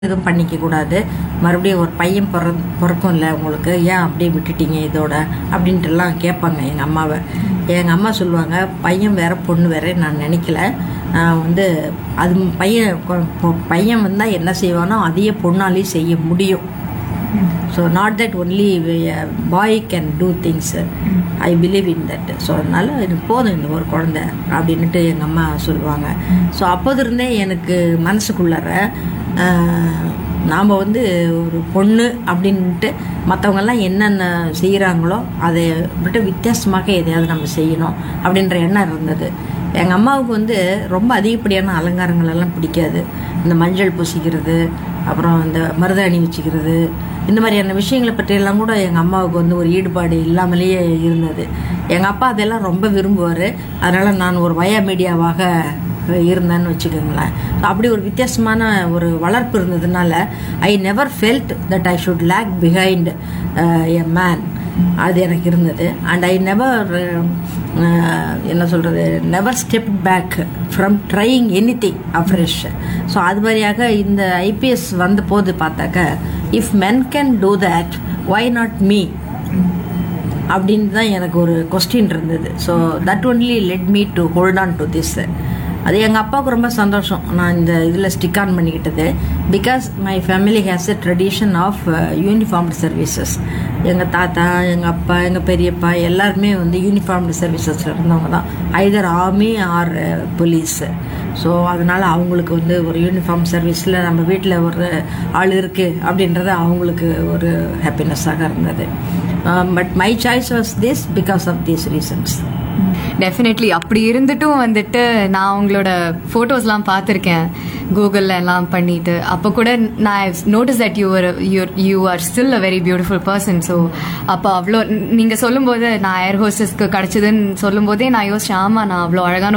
எதுவும் பண்ணிக்க கூடாது மறுபடியும் ஒரு பையன் பிற பிறக்கும் இல்லை உங்களுக்கு ஏன் அப்படியே விட்டுட்டீங்க இதோட அப்படின்ட்டுலாம் கேட்பாங்க எங்கள் அம்மாவை எங்கள் அம்மா சொல்லுவாங்க பையன் வேற பொண்ணு வேற நான் நினைக்கல நான் வந்து அது பையன் கொ- பொ- பையன் வந்தால் என்ன செய்வானோ அதையே பொண்ணாலேயும் செய்ய முடியும் so not that only boy can do things I believe in that so அதனால எனக்கு போதும் இந்த ஒரு குழந்தை அப்படின்ட்டு எங்கள் அம்மா சொல்லுவாங்க ஸோ அப்போதிருந்தே எனக்கு மனசுக்குள்ளார நாம் வந்து ஒரு பொண்ணு அப்படின்ட்டு மற்றவங்கெல்லாம் என்னென்ன செய்கிறாங்களோ அதை விட்டு வித்தியாசமாக எதையாவது நம்ம செய்யணும் அப்படின்ற எண்ணம் இருந்தது எங்கள் அம்மாவுக்கு வந்து ரொம்ப அதிகப்படியான அலங்காரங்கள் எல்லாம் பிடிக்காது இந்த மஞ்சள் பூசிக்கிறது அப்புறம் இந்த மருதாணி வச்சுக்கிறது இந்த மாதிரியான விஷயங்களை பற்றியெல்லாம் கூட எங்கள் அம்மாவுக்கு வந்து ஒரு ஈடுபாடு இல்லாமலேயே இருந்தது எங்கள் அப்பா அதெல்லாம் ரொம்ப விரும்புவார் அதனால் நான் ஒரு வயா மீடியாவாக இருந்தேன்னு வச்சுக்கோங்களேன் So, அப்படி ஒரு வித்தியாசமான ஒரு வளர்ப்பு இருந்ததுனால I never felt that I should lag behind a man அது எனக்கு இருந்தது அண்ட் ஐ நெவர் என்ன சொல்கிறது never step back from trying anything afresh so அது மாதிரியாக இந்த ஐபிஎஸ் வந்த போது பார்த்தாக்க if men can do that why not me அப்படின்னு தான் எனக்கு ஒரு கொஸ்டின் இருந்தது so that only let me to hold on to this அது எங்கள் அப்பாவுக்கு ரொம்ப சந்தோஷம் நான் இந்த இதில் ஸ்டிக் ஆன் பண்ணிக்கிட்டது because my family has a tradition of uniformed services எங்கள் தாத்தா எங்கள் அப்பா எங்கள் பெரியப்பா எல்லாருமே வந்து யூனிஃபார்ம்டு சர்வீசஸில் இருந்தவங்க தான் either army or police so அதனால் அவங்களுக்கு வந்து ஒரு யூனிஃபார்ம் சர்வீஸில் நம்ம வீட்டில் ஒரு ஆள் இருக்குது அப்படின்றது அவங்களுக்கு ஒரு ஹாப்பினஸ்ஸாக இருந்தது but my choice was this because of these reasons definitely அப்படி இருந்துட்டும் வந்துட்டு நான் உங்களோட ஃபோட்டோஸ்லாம் பார்த்துருக்கேன் கூகுளில் எல்லாம் பண்ணிட்டு அப்போ கூட நான் notice that you're your you are still a very beautiful person so அப்போ அவ்வளோ நீங்கள் சொல்லும்போது நான் ஏர் ஹோஸ்டஸ்க்கு கிடச்சிதுன்னு சொல்லும்போதே நான் யோசிச்சேன் ஆமாம் நான் அவ்வளோ அழகான